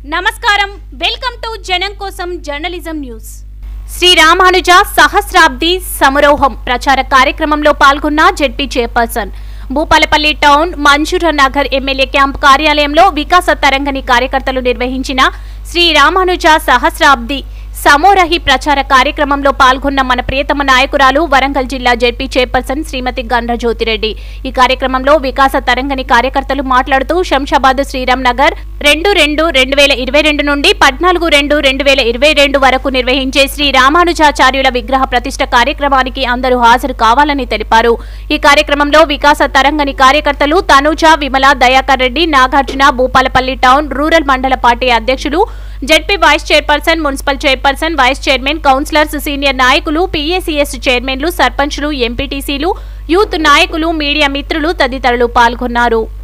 నమస్కారం welcome to జనం కోసం జర్నలిజం న్యూస్ శ్రీ రామానుజ సహస్రాబ్ది సమరోహం ప్రచార కార్యక్రమంలో పాల్గొన్న ZP chairperson Bhupalpalli town Manjoor Nagar MLA camp కార్యాలయంలో వికాస తరంగని కార్యకర్తలు నిర్వహించిన శ్రీ రామానుజ సహస్రాబ్ది సమోరహి ప్రచార కార్యక్రమంలో పాల్గొన్న మన ప్రియతమ నాయకురాలు వరంగల్ జిల్లా జెడ్పీ చైర్పర్సన్ శ్రీమతి గండ్ర జ్యోతిరెడ్డి ఈ కార్యక్రమంలో వికాస తరంగని కార్యకర్తలు మాట్లాడుతూ శంషాబాద్ శ్రీరామ్ నగర్ రెండు రెండు రెండు వేల ఇరవై రెండు నుండి పద్నాలుగు రెండు రెండు వేల ఇరవై రెండు వరకు నిర్వహించే శ్రీ రామానుజాచార్యుల విగ్రహ ప్రతిష్ట కార్యక్రమానికి అందరూ హాజరు కావాలని తెలిపారు ఈ కార్యక్రమంలో వికాస తరంగని కార్యకర్తలు తనుజ విమల దయాకర్ రెడ్డి నాగార్జున భూపాలపల్లి టౌన్ రూరల్ మండల పార్టీ అధ్యక్షులు ZP vice chairperson municipal chairperson vice chairman councillors senior నాయకులు పీఏసీఎస్ చైర్మన్లు సర్పంచ్లు ఎంపీటీసీలు యూత్ నాయకులు మీడియా మిత్రులు తదితరులు పాల్గొన్నారు